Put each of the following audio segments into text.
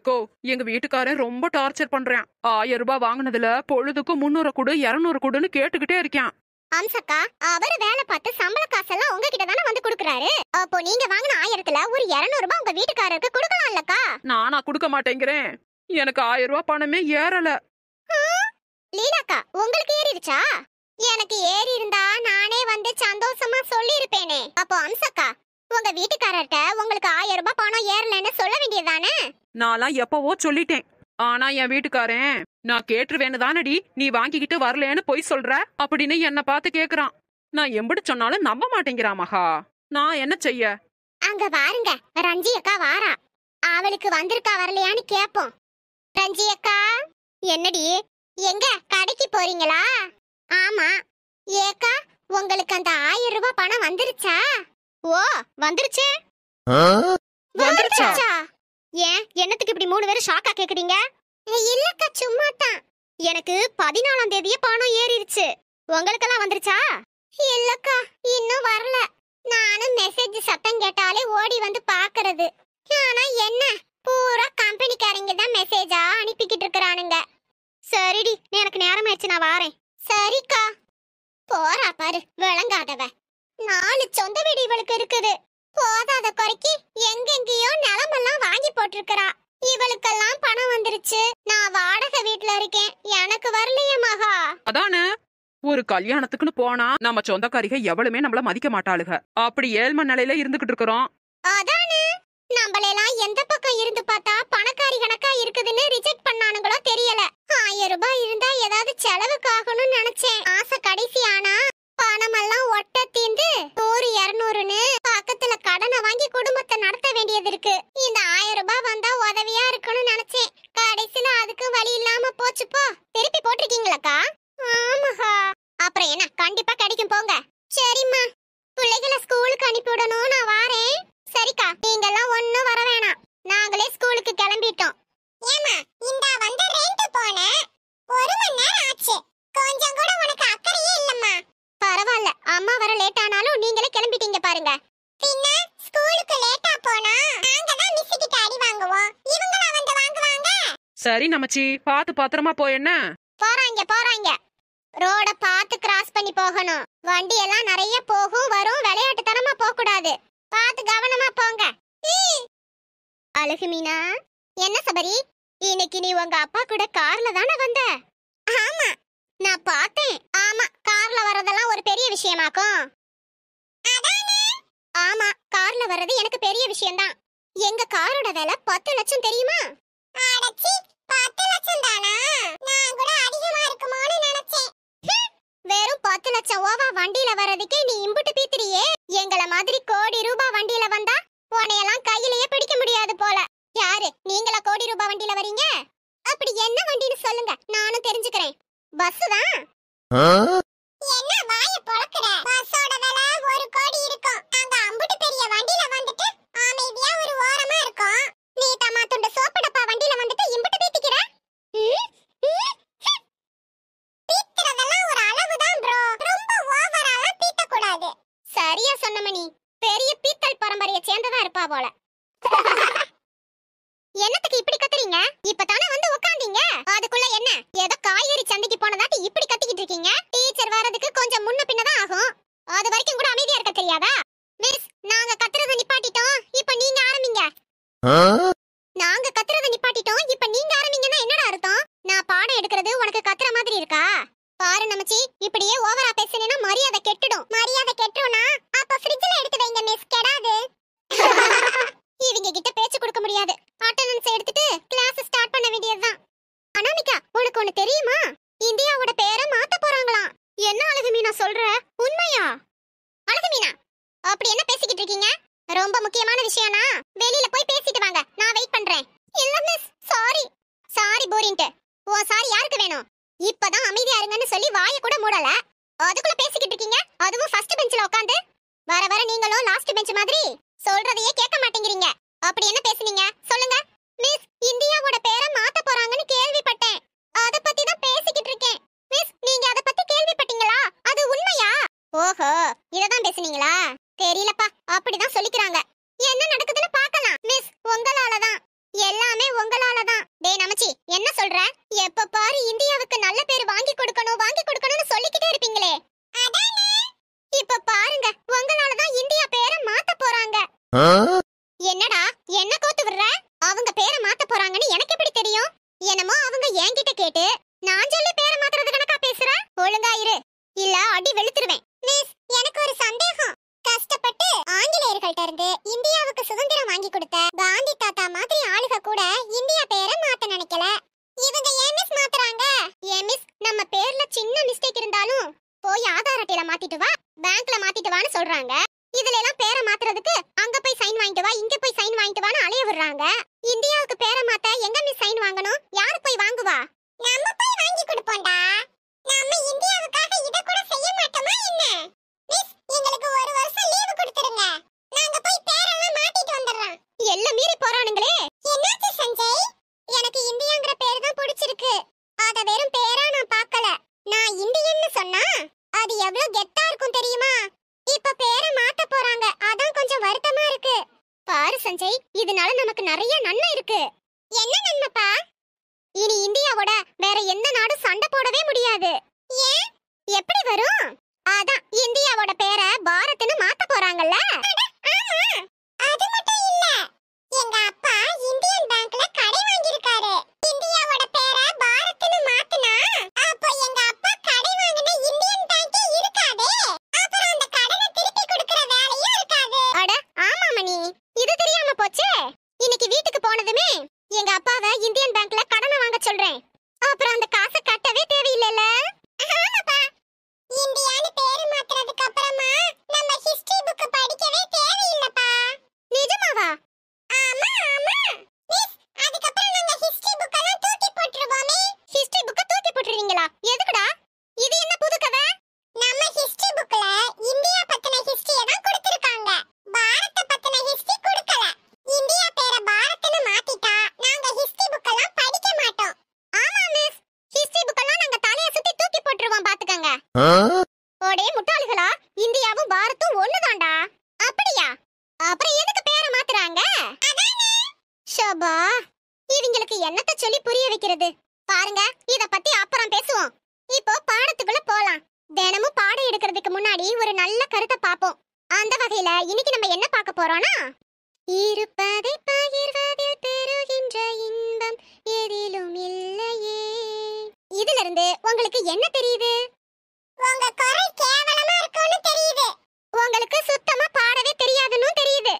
Echo எங்க வீட்டுக்காரன் ரொம்ப டார்ச்சர் பண்றான் ஆயிரம் ரூபாய் வாங்குனதுல பொழுதுக்கு முன்னூறு கொடு இருநூறு கொடுன்னு கேட்டுக்கிட்டே இருக்கான் அம்சக்கா அவரு வேலை பார்த்து சம்பள காசெல்லாம் உங்ககிட்ட தானே வந்து கொடுக்குறாரு அப்போ நீங்க வாங்கின ஆயிரத்துல ஒரு 200 ரூபாய் உங்க வீட்டுக்காரருக்கு கொடுக்கலாம்லக்கா நானா கொடுக்க மாட்டேங்கிறேன் எனக்கு ஆயிரம் ரூபாய் பணமே ஏறல லீலாக்கா உங்களுக்கு ஏறிடுச்சா எனக்கு ஏறி இருந்தா நானே வந்து சந்தோஷமா சொல்லி இருப்பேனே அப்போ அம்சக்கா உங்க வீட்டுக்காரர்கிட்ட உங்களுக்கு ஆயிரம் ரூபாய் பணம் ஏறலன்னு சொல்ல வேண்டியதுதானே நான்லாம் எப்பவோ சொல்லிட்டேன் ஆனா என் வீட்டுக்காரன் நான் கேட்டுருவேன்னு தானடி நீ வாங்கிக்கிட்டு வரலேன்னு பொய் சொல்ற அப்படின்னு என்ன பார்த்து கேக்குறான் நான் எம்பிடி சொன்னாலும் நம்ப மாட்டேங்கிறான் மகா நான் என்ன செய்ய அங்க பாருங்க ரஞ்சி அக்கா வாரா அவளுக்கு வந்திருக்கா வரலையான்னு கேப்போம் ரஞ்சி அக்கா என்னடி எங்க கடைக்கு போறீங்களா ஆமா ஏக்கா உங்களுக்கு அந்த ஆயிரம் ரூபாய் பணம் வந்துருச்சா ஓ வந்துருச்சு வந்துருச்சா? ஏன் என்னத்துக்கு இப்படி மூணு பேரும் ஷாக்கா கேக்குறீங்க இல்லக்கா சும்மா தான் எனக்கு பதினாலாம் தேதியே பணம் ஏறிடுச்சு உங்களுக்கெல்லாம் வந்துருச்சா இல்லக்கா இன்னும் வரல நானும் மெசேஜ் சத்தம் கேட்டாலே ஓடி வந்து பாக்குறது ஆனா என்ன பூரா கம்பெனிக்காரங்க தான் மெசேஜா அனுப்பிக்கிட்டு இருக்கறானுங்க சரிடி எனக்கு நேரம் ஆயிடுச்சு நான் வாரேன் சரிக்கா போறா பாரு விளங்காதவ நாலு சொந்த வீடு இவளுக்கு இருக்குது போதாத குறைக்கு எங்கெங்கேயோ நிலமெல்லாம் வாங்கி போட்டிருக்கிறா இவளுக்கெல்லாம் பணம் வந்துருச்சு நான் வாடகை வீட்ல இருக்கேன் எனக்கு வரலையே மகா அதானே ஒரு கல்யாணத்துக்குன்னு போனா நம்ம சொந்தக்காரிக எவ்வளவுமே நம்மள மதிக்க மாட்டாளுக அப்படி ஏழ்ம நிலையில இருந்துகிட்டு இருக்கிறோம் அதானே நம்மளெல்லாம் எந்த பக்கம் இருந்து பார்த்தா பணக்காரி கணக்கா இருக்குதுன்னு ரிஜெக்ட் பண்ணானுங்களோ தெரியல ஆயிரம் ரூபாய் இருந்தா ஏதாவது செலவுக்காகணும்னு நினைச்சேன் ஆசை கடைசி ஆனா பணமெல்லாம் ஒட்ட தீந்து நூறு இருநூறுன்னு பக்கத்துல கடனை வாங்கி குடும்பத்தை நடத்த வேண்டியது இருக்கு இந்த ஆயிரம் ரூபாய் வந்தா உதவியா இருக்கணும்னு நினைச்சேன் கடைசியில அதுக்கு வழி இல்லாம போச்சு போ திருப்பி போட்டிருக்கீங்களாக்கா ஆமாக்கா அப்புறம் என்ன கண்டிப்பா கிடைக்கும் போங்க சரிம்மா பிள்ளைகளை ஸ்கூலுக்கு அனுப்பி விடணும் நான் வாரேன் சரிக்கா நீங்கெல்லாம் ஒண்ணும் வர வேணாம் நாங்களே ஸ்கூலுக்கு கிளம்பிட்டோம் ஏமா இந்த வந்து ரெண்ட் போன ஒரு மணி நேரம் ஆச்சு கொஞ்சம் கூட உனக்கு அக்கறையே இல்லம்மா பரவாயில்ல அம்மா வர லேட் ஆனாலும் நீங்களே கிளம்பிட்டீங்க பாருங்க பின்ன ஸ்கூலுக்கு லேட்டா போனா நாங்க தான் மிஸ் கிட்ட அடி வாங்குவோம் இவங்களா வந்து வாங்குவாங்க சரி நமச்சி பாத்து பத்திரமா போய் என்ன போறாங்க போறாங்க ரோட பார்த்து கிராஸ் பண்ணி போகணும் வண்டி எல்லாம் நிறைய போகும் வரும் விளையாட்டுத்தனமா போக கூடாது பார்த்து கவனமா போங்க ம். அழகு மீனா என்ன சபரி இன்னைக்கு நீ உங்க அப்பா கூட கார்ல தானே வந்த ஆமா நான் பார்த்தேன் ஆமா கார்ல வரதெல்லாம் ஒரு பெரிய விஷயமாக்கும் ஆமா கார்ல வர்றது எனக்கு பெரிய விஷயம்தான் எங்க காரோட விலை பத்து லட்சம் தெரியுமா அடச்சி பத்து லட்சம் தானா நான் கூட அதிகமா இருக்குமோன்னு நினைச்சேன் வெறும் பத்து லட்சம் ஓவா வண்டியில வர்றதுக்கே நீ இம்புட்டு பீத்திரியே எங்கள மாதிரி கோடி ரூபாய் வண்டியில வந்தா உன்னையெல்லாம் கையிலேயே பிடிக்க முடியாது போல யாரு நீங்களா கோடி ரூபாய் வண்டியில வரீங்க அப்படி என்ன வண்டின்னு சொல்லுங்க நானும் தெரிஞ்சுக்கிறேன் பஸ் தான் என்ன வாய பொளக்குற பஸ்ஸோட விலை ஒரு கோடி இருக்கும் நாங்க அம்புட்டு பெரிய வண்டியில வந்துட்டு அமைதியா ஒரு ஓரமா இருக்கோம் நீ தம்மா துண்டு சோப்பு டப்பா வண்டியில வந்துட்டு இம்புட்டு பீத்திக்கிற ம், ம், ஹம். பீத்துறதெல்லாம் ஒரு அளவுதான் ப்ரோ ரொம்ப ஓவராலாம் பீத்த கூடாது சரியா சொன்ன மணி பெரிய பீத்தல் பரம்பரையை சேர்ந்ததா இருப்பா போல என்னத்துக்கு இப்படி கத்துறீங்க இப்பதானே வந்து உட்கார்ந்தீங்க அதுக்குள்ள என்ன ஏதோ காய்கறி சந்தைக்கு போனதாட்டி இப்படி கத்திக்கிட்டு இருக்கீங்க டீச்சர் வர்றதுக்கு கொஞ்சம் முன்ன பின்னதான் ஆகும் அது வரைக்கும் கூட அமைதியா இருக்க தெரியாதா மிஸ் நாங்க கத்துறத நிப்பாட்டிட்டோம் இப்ப நீங்க ஆரம்பிங்க நாங்க கத்துறத நிப்பாட்டிட்டோம் இப்ப நீங்க ஆரம்பிங்கன்னா என்னடா அர்த்தம் நான் பாடம் எடுக்கிறது உனக்கு கத்துற மாதிரி இருக்கா பாரு நமச்சி இப்படியே ஓவரா பேசினா மரியாதை கெட்டுடும் மரியாதை கெட்டும்னா அப்ப ஃப்ரிட்ஜ்ல எடுத்து வைங்க மிஸ் கெடாது இவங்க கிட்ட பேச்சு கொடுக்க முடியாது அட்டெண்டன்ஸ் எடுத்துட்டு கிளாஸ் ஸ்டார்ட் பண்ண வேண்டியதுதான் அனாமிகா உனக்கு ஒண்ணு தெரியுமா இந்தியாவோட பேரை மாத்த போறாங்களாம் என்ன அழகு மீனா சொல்ற உண்மையா அழகு மீனா அப்படி என்ன பேசிக்கிட்டு இருக்கீங்க ரொம்ப முக்கியமான விஷயம்னா வெளியில போய் பேசிட்டு வாங்க நான் வெயிட் பண்றேன் இல்ல miss sorry sorry boring oh sorry யாருக்கு வேணும் இப்பதான் அமைதியா இருங்கன்னு சொல்லி வாய கூட மூடல அதுக்குள்ள பேசிக்கிட்டு இருக்கீங்க அதுவும் ஃபர்ஸ்ட் பெஞ்ச்ல உட்காந்து வர வர நீங்களும் லாஸ்ட் பெஞ்ச் மாதிரி சொல்றதையே கேட்க மாட்டேங்கிறீங்க அப்படி என்ன பேசுனீங்க சொல்லுங்க மிஸ் இந்தியாவோட பேரை மாத்த போறாங்கன்னு கேள்விப்பட்டேன் அத பத்தி தான் பேசிக்கிட்டு இருக்கேன் மிஸ் நீங்க அத பத்தி கேள்விப்பட்டீங்களா அது உண்மையா ஓஹோ இததான் பேசுனீங்களா தெரியலப்பா அப்படிதான் சொல்லிக்கிறாங்க என்ன நடக்குதுன்னு பார்க்கலாம் மிஸ் உங்களால தான் எல்லாமே உங்களால டேய் நமச்சி என்ன சொல்ற எப்ப பாரு இந்தியாவுக்கு நல்ல பேர் வாங்கி கொடுக்கணும் வாங்கி கொடுக்கணும்னு சொல்லிக்கிட்டே இருப்பீங்களே அதானே இப்ப பாருங்க உங்களால தான் இந்தியா பேரை மாத்த போறாங்க என்னடா என்ன கோத்து விடுற அவங்க பேரை மாத்த போறாங்கன்னு எனக்கு எப்படி தெரியும் என்னமோ அவங்க என்கிட்ட கேட்டு நான் சொல்லி பேரை மாத்துறது கணக்கா பேசுற ஒழுங்கா இரு இல்ல அடி வெளுத்துருவேன் மிஸ் எனக்கு ஒரு சந்தேகம் கஷ்டப்பட்டு ஆங்கிலேயர்கள்ட்ட இருந்து இந்தியாவுக்கு சுதந்திரம் வாங்கி கொடுத்த காந்தி தாத்தா மாதிரி ஆளுக கூட இந்தியா பேரை மாத்த நினைக்கல இவங்க ஏன் மிஸ் மாத்துறாங்க ஏன் மிஸ் நம்ம பேர்ல சின்ன மிஸ்டேக் இருந்தாலும் போய் ஆதார் அட்டையில மாத்திட்டு வா பேங்க்ல மாத்திட்டு வான்னு சொல்றாங்க இதுல எல்லாம் பேரை மாத்துறதுக்கு அங்க போய் சைன் வாங்கிட்டு வா இங்க போய் சைன் வாங்கிட்டு வான்னு அலைய விடுறாங்க இந்தியாவுக்கு பேரை மாத்த எங்க மிஸ் சைன் வாங்கணும் யாரு போய் வாங்குவா நம்ம போய் வாங்கி கொடுப்போம்டா நம்ம இந்தியாவுக்காக இத கூட செய்ய மாட்டோமா என்ன மிஸ் எங்களுக்கு ஒரு வருஷம் லீவு கொடுத்துருங்க நாங்க போய் பேரெல்லாம் மாத்திட்டு வந்துடுறோம் எல்லாம் மீறி போறானுங்களே என்னாச்சு சஞ்சய் எனக்கு இந்தியாங்கிற பேர் தான் பிடிச்சிருக்கு அத வெறும் பேரா நான் பார்க்கல நான் இந்தியன்னு சொன்னா அது எவ்வளவு கெத்தா இருக்கும் தெரியுமா இப்ப பேரை மாத்த போறாங்க அதான் கொஞ்சம் வருத்தமா இருக்கு பாரு சஞ்சய் இதனால நமக்கு நிறைய நன்மை இருக்கு என்ன நன்மைப்பா இனி இந்தியாவோட வேற எந்த நாடும் சண்டை போடவே முடியாது ஏன் எப்படி வரும் அதான் இந்தியாவோட பேரை பாரத்னு மாத்த போறாங்கல்ல அது மட்டும் இல்ல எங்க அப்பா இந்தியன் பேங்க்ல கடை வாங்கியிருக்காரு இந்தியாவோட பேரை பாரத்னு மாத்துனா அப்போ எங்க அப்பா கடை வாங்கின இந்தியன் பேங்கே இருக்காதே அப்புறம் அந்த கடனை திருப்பி கொடுக்கிற வேலையும் இருக்காது அட ஆமா மணி இது தெரியாம போச்சே இன்னைக்கு வீட்டுக்கு போனதுமே எங்க அப்பாவை இந்தியன் பேங்க்ல கடனை வாங்க சொல்றேன் அப்புறம் அந்த காசை கட்டவே தேவையில்லைல ஆமாப்பா இந்தியான்னு பேரு மாத்துறதுக்கு அப்புறமா நம்ம ஹிஸ்டரி புக் படிக்கவே தேவையில்லப்பா நிஜமாவா ஆமா ஆமா மிஸ் அதுக்கப்புறம் நாங்க ஹிஸ்டரி புக் எல்லாம் தூக்கி போட்டுருவோமே ஹிஸ்டரி புக்க தூக்கி போட்டுறீங்களா எதுக்குடா இது என்ன புது கதை நம்ம ஹிஸ்டரி புக்ல இந்தியா பத்தின ஹிஸ்டரிய தான் கொடுத்திருக்காங்க பாரத பத்தின ஹிஸ்டரி கொடுக்கல இந்தியா பேரை பாரத்னு மாத்திட்டா நாங்க ஹிஸ்டரி புக் எல்லாம் படிக்க மாட்டோம் ஆமா மிஸ் ஹிஸ்டரி புக் எல்லாம் நாங்க தலைய சுத்தி தூக்கி போட்டுருவோம் பாத்துக்கங்க ஓடே முட்டாளுகளா இந்தியாவும் பாரத்தும் ஒண்ணுதான்டா அப்படியா அப்புறம் எதுக்கு பேரை மாத்துறாங்க ஷபா இவங்களுக்கு என்னத்த சொல்லி புரிய வைக்கிறது பாருங்க இத பத்தி அப்புறம் பேசுவோம் இப்போ பாடத்துக்குள்ள போலாம் தினமும் பாடம் எடுக்கிறதுக்கு முன்னாடி ஒரு நல்ல கருத்தை பாப்போம் அந்த வகையில இன்னைக்கு நம்ம என்ன பார்க்க போறோம்னா இருப்பதை பகிர்வதில் பெறுகின்ற இன்பம் எதிலும் இல்லையே இதுல இருந்து உங்களுக்கு என்ன தெரியுது உங்க குரல் கேவலமா இருக்கும்னு தெரியுது உங்களுக்கு சுத்தமா பாடவே தெரியாதுன்னு தெரியுது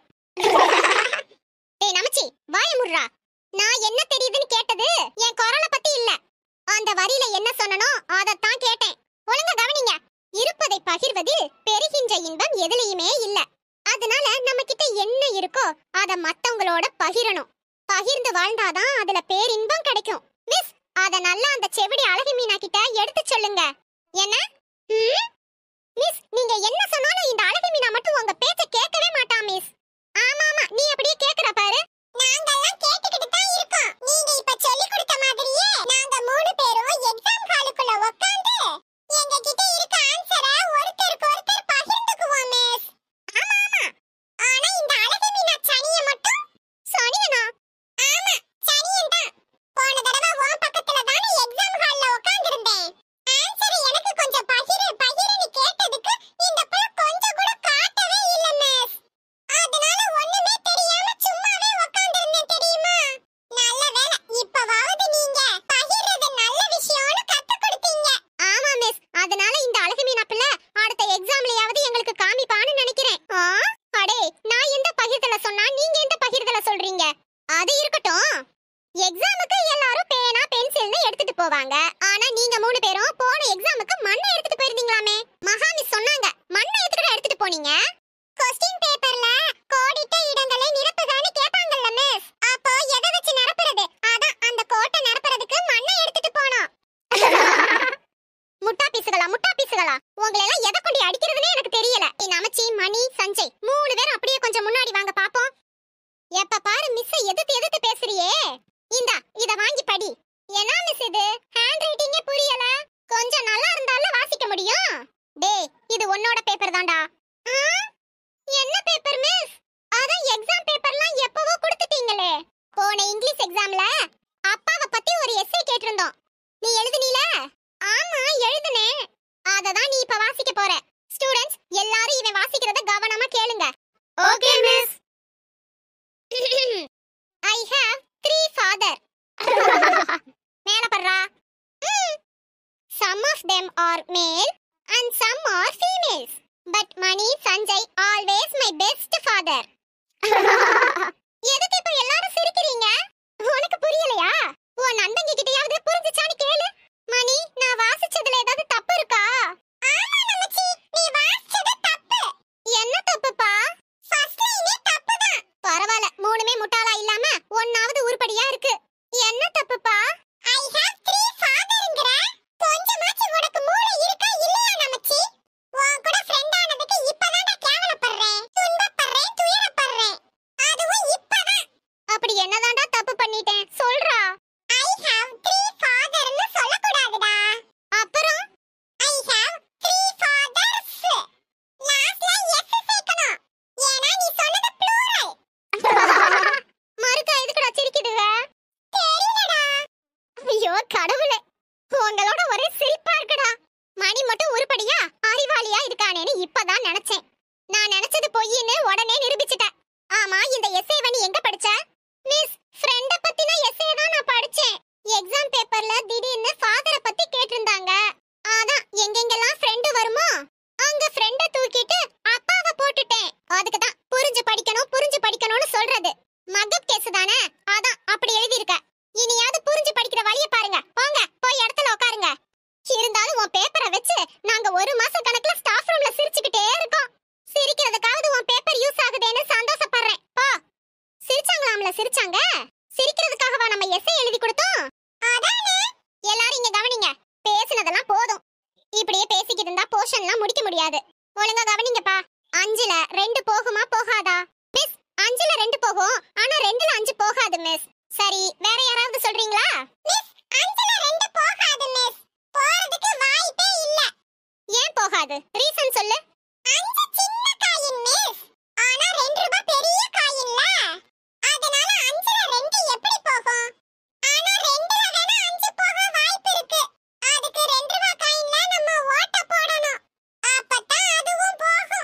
டேய் நமச்சி வாய முர்ரா நான் என்ன தெரியுதுன்னு கேட்டது என் குரலை பத்தி இல்ல அந்த வரியில என்ன சொன்னனோ அதத்தான் கேட்டேன் ஒழுங்கா கவனிங்க இருப்பதை பகிர்வதில் பெறுகின்ற இன்பம் எதுலயுமே இல்ல அதனால நம்ம கிட்ட என்ன இருக்கோ அத மத்தவங்களோட பகிரணும் பகிர்ந்து வாழ்ந்தாதான் அதுல பேரின்பம் கிடைக்கும் மிஸ் அத நல்லா அந்த செவிடி அழகு மீனா கிட்ட எடுத்து சொல்லுங்க என்ன ம்? மிஸ் நீங்க என்ன சொன்னாலும் இந்த அழகு மீனா மட்டும் உங்க பேச்ச கேட்கவே மாட்டா மிஸ் ஆமா ஆமா நீ அப்படியே கேக்குற பாரு நாங்கெல்லாம் கேட்டுக்கிட்டு தான் இருக்கோம் நீங்க இப்ப சொல்லி கொடுத்த மாதிரியே நாங்க மூணு பேரும் எக்ஸாம் ஹாலுக்குள்ள உட்கார்ந்து எங்க கிட்ட இருக்க ஆன்சரை ஒருத்தருக்கு ஒருத்தர் பகிர்ந்துக்குவோம் மிஸ் ஆமா ஆமா ஆனா இந்த அழகு மீனா சனிய மட்டும் சனியனா ஆமா சனியன் தான் போன தடவை உன் பக்கத்துல தானே எக்ஸாம் ஹால்ல உட்கார்ந்திருந்தேன் ஆன்சரை எனக்கு கொஞ்சம் பகிரு பகிருன்னு கேட்டதுக்கு இந்த புள்ள கொஞ்சம் கூட காட்டவே இல்ல மிஸ் அதனால ஒண்ணுமே தெரியாம சும்மாவே உட்கார்ந்திருந்தேன் தெரியுமா நல்ல வேளை இப்பவாவது நீங்க பகிர்றது நல்ல விஷயம்னு கத்து கொடுத்தீங்க ஆமா மிஸ் அதனால இந்த அழகு மீனா பிள்ளை அடுத்த எக்ஸாம்லயாவது எங்களுக்கு காமிப்பான்னு நினைக்கிறேன் ஆ அடே நான் எந்த பகிர்தல சொன்னா நீங்க எந்த பகிர்தல சொல்றீங்க அது இருக்கட்டும் எக்ஸாமுக்கு எல்லாரும் பேனா பென்சில்னு எடுத்துட்டு போவாங்க ஆனா நீங்க மூணு பேரும் போன எக்ஸாமுக்கு மண்ணை எடுத்துட்டு போயிருந்தீங்களாமே மகா மிஸ் சொன்னாங்க மண்ணை எதுக்குடா எடுத்துட்டு போனீங்க கொஸ்டின் பேப்பர்ல கோடிட்ட இடங்களை நிரப்புகான்னு கேட்பாங்கல்ல மிஸ் அப்போ எதை வச்சு நிரப்புறது அதான் அந்த கோட்டை நிரப்புறதுக்கு மண்ணை எடுத்துட்டு போனோம் முட்டா பீசுகளா முட்டா பீசுகளா உங்களை எல்லாம் எதை கொண்டு அடிக்கிறதுனே எனக்கு தெரியல நீ நமச்சி மணி சஞ்சய் மூணு பேரும் அப்படியே கொஞ்சம் முன்னாடி வாங்க பாப்போம் எப்ப பாரு மிஸ் எதிர்த்து எதிர்த்து பேசுறியே இந்தா இத வாங்கி படி என்ன மிஸ் இது ஹேண்ட் ரைட்டிங்கே புரியல கொஞ்சம் நல்லா இருந்தால வாசிக்க முடியும் டேய் இது உன்னோட பேப்பர் தான்டா ஆ? என்ன பேப்பர் மிஸ் அதான் எக்ஸாம் பேப்பர்லாம் எப்பவோ கொடுத்துட்டீங்களே போன இங்கிலீஷ் எக்ஸாம்ல அப்பா பத்தி ஒரு எஸ்ஸே கேட்டிருந்தோம் நீ எழுதுனீல ஆமா எழுதுனேன் அததான் நீ இப்ப வாசிக்க போற ஸ்டூடண்ட்ஸ் எல்லாரும் இவன் வாசிக்கிறத கவனமா கேளுங்க okay miss I have three father மேல படுறா some of them are male and some are females but Mani Sanjay always my best father எதுக்கு இப்ப எல்லாரும் சிரிக்கிறீங்க உனக்கு புரியலையா உன் நண்பங்க கிட்டயாவது புரிஞ்சுச்சான்னு கேளு மணி நான் வாசிச்சதுல ஏதாவது தப்பு இருக்கா ஆமா நமச்சி நீ வாசிச்சது தப்பு என்ன தப்புப்பா ஃபர்ஸ்ட் லைனே தப்புதான் பரவாயில்ல மூணுமே முட்டாளா இல்லாம ஒன்னாவது உருப்படியா இருக்கு என்ன தப்புப்பா ஐ ஹேவ் த்ரீ ஃபாதர்ங்கற கொஞ்சமாச்சு உனக்கு மூளை இருக்கா இல்லையா நமச்சி உன் கூட ஃப்ரெண்ட் ஆனதுக்கு இப்பதான் நான் கேவலப்படுறேன் துன்பப்படுறேன் துயரப்படுறேன் அதுவும் இப்பதான் அப்படி என்னதான்டா தப்பு பண்ணிட்டேன் சொல்றா ஐ ஹேவ் த்ரீ ஃபாதர்னு சொல்லக்கூடாதுடா அப்புறம் ஐ ஹேவ் த்ரீ ஃபாதர்ஸ் லாஸ்ட்ல எஸ் சேர்க்கணும் ஏன்னா நீ சொன்னது ப்ளூரல் மறுக்கா எதுக்குடா சிரிக்குதுங்க தெரியலடா ஐயோ கடவுளே உங்களோட ஒரே சிரிப்பா இருக்குடா மணி மட்டும் உருப்படியா அறிவாளியா இருக்கானேன்னு இப்பதான் நினைச்சேன் நான் நினைச்சது பொய்ன்னு உடனே நிரூபிச்சிட்டேன் ஆமா இந்த எஸ்ஏ நீ எங்க படிச்ச மிஸ் ஃப்ரெண்ட பத்தின எஸ்ஏ தான் நான் படிச்சேன் எக்ஸாம் பேப்பர்ல திடீர்னு ஃபாதரை பத்தி கேட்டிருந்தாங்க அதான் எங்கெங்கெல்லாம் ஃப்ரெண்டு வருமோ அங்க ஃப்ரெண்ட தூக்கிட்டு அப்பாவை போட்டுட்டேன் அதுக்கு தான் புரிஞ்சு படிக்கணும் புரிஞ்சு படிக்கணும்னு சொல்றது மகப் கேஸ் தானே அதான் அப்படி எழுதியிருக்க இனியாவது புரிஞ்சு படிக்கிற வழிய பாருங்க போங்க போய் இடத்துல உட்காருங்க இருந்தாலும் உன் பேப்பரை வச்சு நாங்க ஒரு மாச கணக்குல ஸ்டாஃப் ரூம்ல சிரிச்சுக்கிட்டே இருக்கோம் சிரிக்கிறதுக்காவது உன் பேப்பர் யூஸ் ஆகுதேன்னு சந்தோஷப்படுறேன் போ சிரிச்சாங்களாம்ல சிரிச்சாங்க சிரிக்கிறதுக்காகவா நம்ம எஸ்ஏ எழுதி கொடுத்தோம் அதானே எல்லாரும் இங்க கவனிங்க பேசுனதெல்லாம் போதும் இப்படியே பேசிக்கிட்டு இருந்தா போர்ஷன்லாம் முடிக்க முடியாது ஒழுங்கா கவனிங்கப்பா அஞ்சுல ரெண்டு போகுமா போகாதா மிஸ் அஞ்சுல ரெண்டு போகும் ஆனா ரெண்டுல அஞ்சு போகாது மிஸ் சரி வேற யாராவது சொல்றீங்களா மிஸ் அஞ்சுல ரெண்டு போகாது மிஸ் போறதுக்கு வாய்ப்பே இல்ல ஏன் போகாது ரீசன் சொல்லு அஞ்சு சின்ன காயின் மிஸ் ஆனா ரெண்டு ரூபாய் பெரிய காயின்ல அதனால அஞ்சுல ரெண்டு எப்படி போகும் ஆனா ரெண்டுல வேணா அஞ்சு போக வாய்ப்பு இருக்கு அதுக்கு ரெண்டு ரூபாய் காயின்ல நம்ம ஓட்ட போடணும் அப்பதான் அதுவும் போகும்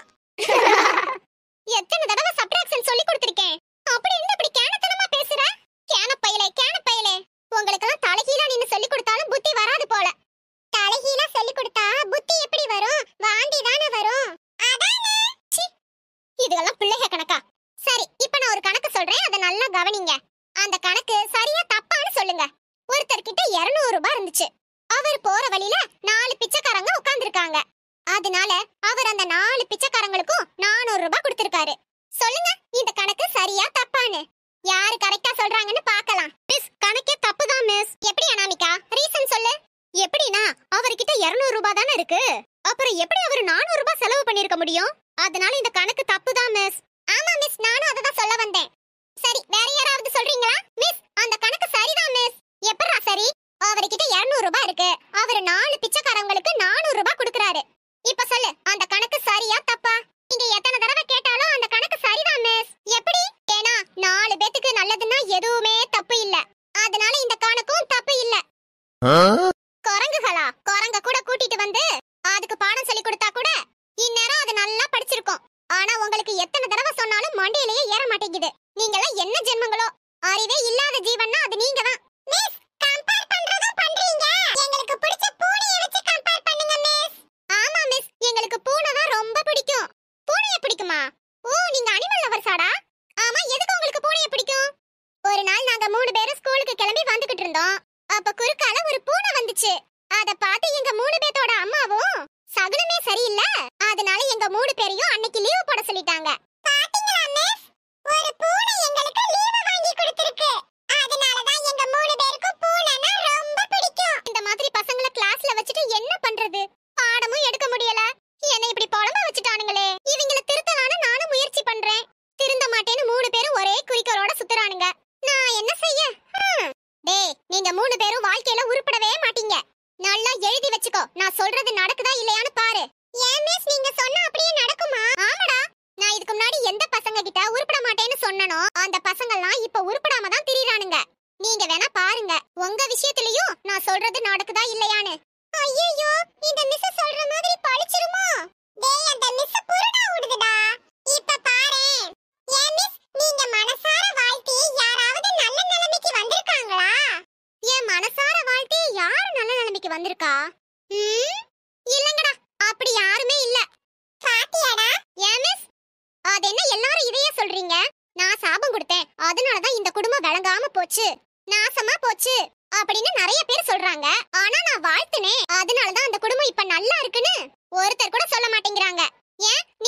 எத்தனை தடவை சப்ட்ராக்ஷன் சொல்லி கொடுத்திருக்கேன் அப்படி இருந்து இப்படி கேனத்தனமா பேசுற கேன பயலே கேன பயலே உங்களுக்கெல்லாம் தலைகீழா நின்னு சொல்லி கொடுத்தாலும் புத்தி வராது போல தலைகீழா சொல்லி கொடுத்தா புத்தி எப்படி வரும் வாந்தி தானே வரும் அதானே சி இதெல்லாம் பிள்ளைக கணக்கா சரி இப்ப நான் ஒரு கணக்கு சொல்றேன் அதை நல்லா கவனிங்க அந்த கணக்கு சரியா தப்பான்னு சொல்லுங்க ஒருத்தர் கிட்ட 200 ரூபாய் இருந்துச்சு அவர் போற வழியில நாலு பிச்சைக்காரங்க உட்கார்ந்திருக்காங்க அதனால அவர் அந்த நாலு பிச்சைக்காரங்களுக்கும் 400 ரூபாய் கொடுத்திருக்காரு சொல்லுங்க இந்த கணக்கு சரியா தப்பான்னு யாரு கரெக்டா சொல்றாங்கன்னு பார்க்கலாம் மிஸ் கணக்கே தப்புதான் மிஸ் எப்படி அனாமிகா ரீசன் சொல்லு எப்படினா அவர்கிட்ட 200 ரூபாய் தானே இருக்கு அப்புறம் எப்படி அவர் 400 ரூபாய் செலவு பண்ணிருக்க முடியும் அதனால இந்த கணக்கு தப்புதான் மிஸ் ஆமா மிஸ் நானும் அதை தான் சொல்ல வந்தேன் சரி வேற யாராவது சொல்றீங்களா மிஸ் அந்த கணக்கு சரிதான் மிஸ் எப்படா சரி அவர்கிட்ட 200 ரூபாய் இருக்கு அவர் நாலு பிச்சைக்காரங்களுக்கு 400 ரூபாய் கொடுக்கறாரு இப்ப சொல்லு அந்த கணக்கு சரியா தப்பா நீங்க எத்தனை தடவை கேட்டாலும் அந்த கணக்கு சரிதான் மிஸ் எப்படி ஏன்னா நாலு பேத்துக்கு நல்லதுன்னா எதுவுமே தப்பு இல்ல அதனால இந்த கணக்கும் தப்பு இல்ல குரங்குகளா குரங்க கூட கூட்டிட்டு வந்து அதுக்கு பாடம் சொல்லி கொடுத்தா கூட இந்நேரம் அது நல்லா படிச்சிருக்கும் ஆனா உங்களுக்கு எத்தனை தடவை சொன்னாலும் மண்டையிலேயே ஏற மாட்டேங்குது நீங்கெல்லாம் என்ன ஜென்மங்களோ அறிவே இல்லாத ஜீவன்னா அது நீங்க தான் மிஸ் கம்பேர் பண்றதும் பண்றீங்க எங்களுக்கு பிடிச்ச பூனைய வச்சு கம்பேர் பண்ணுங்க மிஸ் ஆமா மிஸ் எங்களுக்கு பூனை தான் ரொம்ப பிடிக்கும் பூனைய பிடிக்குமா ஓ நீங்க அனிமல் லவர்ஸாடா ஆமா எதுக்கு உங்களுக்கு பூனைய பிடிக்கும் ஒரு நாள் நாங்க மூணு பேரும் ஸ்கூலுக்கு கிளம்பி வந்துகிட்டு இருந்தோம் அப்ப குறுக்கால ஒரு பூனை வந்துச்சு அத பார்த்து எங்க மூணு பேத்தோட அம்மாவும் சகுனமே சரியில்லை அதனால எங்க மூணு பேரையும் அன்னைக்கு லீவ் போட சொல்லிட்டாங்க பாத்தீங்களா மிஸ் ஒரு பூனை எங்களுக்கு லீவ் வாங்கி கொடுத்திருக்கு அதனால தான் எங்க மூணு பேருக்கும் பூனைனா ரொம்ப பிடிக்கும் இந்த மாதிரி பசங்கள கிளாஸ்ல வச்சுட்டு என்ன பண்றது பாடமும் எடுக்க முடியல என்னை இப்படி புலம்ப வச்சுட்டானுங்களே இவங்கள திருத்தலான்னு நானும் முயற்சி பண்றேன் திருந்த மாட்டேன்னு மூணு பேரும் ஒரே குறிக்கோளோட சுத்துறானுங்க நான் என்ன செய்ய ஹம். டேய் நீங்க மூணு பேரும் வாழ்க்கையில உருப்படவே மாட்டீங்க நல்லா எழுதி வச்சுக்கோ நான் சொல்றது நடக்குதா இல்லையான்னு பாரு ஏன் மிஸ் நீங்க சொன்னா அப்படியே நடக்குமா ஆமாடா நான் இதுக்கு முன்னாடி எந்த பசங்க கிட்ட உருப்பட மாட்டேன்னு சொன்னனோ அந்த பசங்கெல்லாம் இப்ப உருப்படாம தான் திரியறானுங்க நீங்க வேணா பாருங்க உங்க விஷயத்திலயும் நான் சொல்றது நடக்குதா இல்லையான்னு ஐயோ இந்த மிஸ் சொல்ற மாதிரி பழிச்சிருமோ டேய் அந்த மிஸ் புருடா விடுதுடா இப்ப பாரு ஏன் மிஸ் நீங்க மனசார வாழ்த்தி யாராவது நல்ல நிலைமைக்கு வந்திருக்காங்களா என் மனசார வாழ்த்தி யாரு நல்ல நிலைமைக்கு வந்திருக்கா ம் இல்லங்கடா அப்படி யாருமே இல்ல பாத்தியாடா ஏன் மிஸ் அது என்ன எல்லாரும் இதையே சொல்றீங்க நான் சாபம் கொடுத்தேன் அதனால தான் இந்த குடும்பம் விளங்காம போச்சு நாசமா போச்சு அப்படின்னு நிறைய பேர் சொல்றாங்க ஆனா நான் வாழ்த்துனேன் அதனால தான் அந்த குடும்பம் இப்ப நல்லா இருக்குன்னு ஒருத்தர் கூட சொல்ல மாட்டேங்கிறாங்க ஏன்